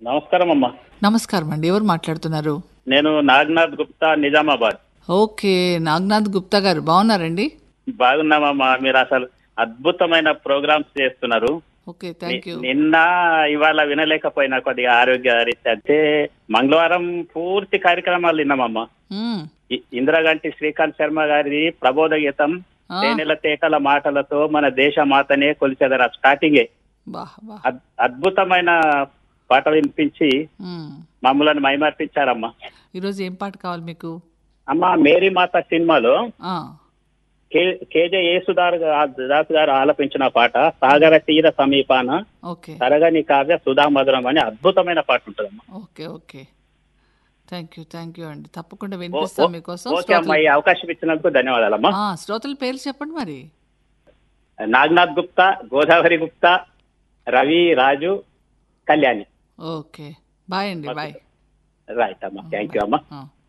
నమస్కారం అమ్మా నమస్కారం అండి ఎవరు మాట్లాడుతున్నారు నేను నాగనాథ్ గుప్తా నిజామాబాద్ ఓకే నాగనాథ్ గుప్తా గారు బాగున్నారండి బాగున్నామమ్మా మీరు అసలు అద్భుతమైన ప్రోగ్రామ్స్ చేస్తున్నారు ఓకే థ్యాంక్ యూ నిన్న ఇవాళ వినలేకపోయినా కొద్దిగా ఆరోగ్య రీత్యా అంటే మంగళవారం పూర్తి కార్యక్రమాలు విన్నామమ్మా మ్మ్. ఇ- ఇందిరాగాంధీ శ్రీకాంత్ శర్మ గారి ప్రబోధ గీతం ఆ, తేనెల తేటల మాటలతో మన దేశ మాతనే కొలిచెదర స్టార్టింగే బా బా అద్- అద్భుతమైన పాట వినిపించి మ్మ్. మమ్మల్ని మైమర్పించారమ్మా ఈరోజు ఏం పాట కావాలి మీకు అమ్మ మేరీ మాత సినిమాలో ఆ, కే- కేజే యేసుదార్ గా- దాస్ గారు ఆలపించిన పాట సాగర తీర సమీపాన ఓకే తరగని కావ్య సుధా మధురం అని అద్భుతమైన పాట ఉంటుందమ్మా okay okay thank you thank you అండి తప్పకుండా ఓ- వినిపిస్తాం ఓ- మీకోసం ఓకే అమ్మా ఈ అవకాశం ఇచ్చినందుకు ధన్యవాదాలమ్మా ఆ, శ్రోతల పేర్లు చెప్పండి మరి నాగనాథ్ గుప్తా గోదావరి గుప్తా రవి రాజు కళ్యాణి ఓకే బాయ్ అండి బాయ్ రైట్ అమ్మా థ్యాంక్ యూ అమ్మా ఆ.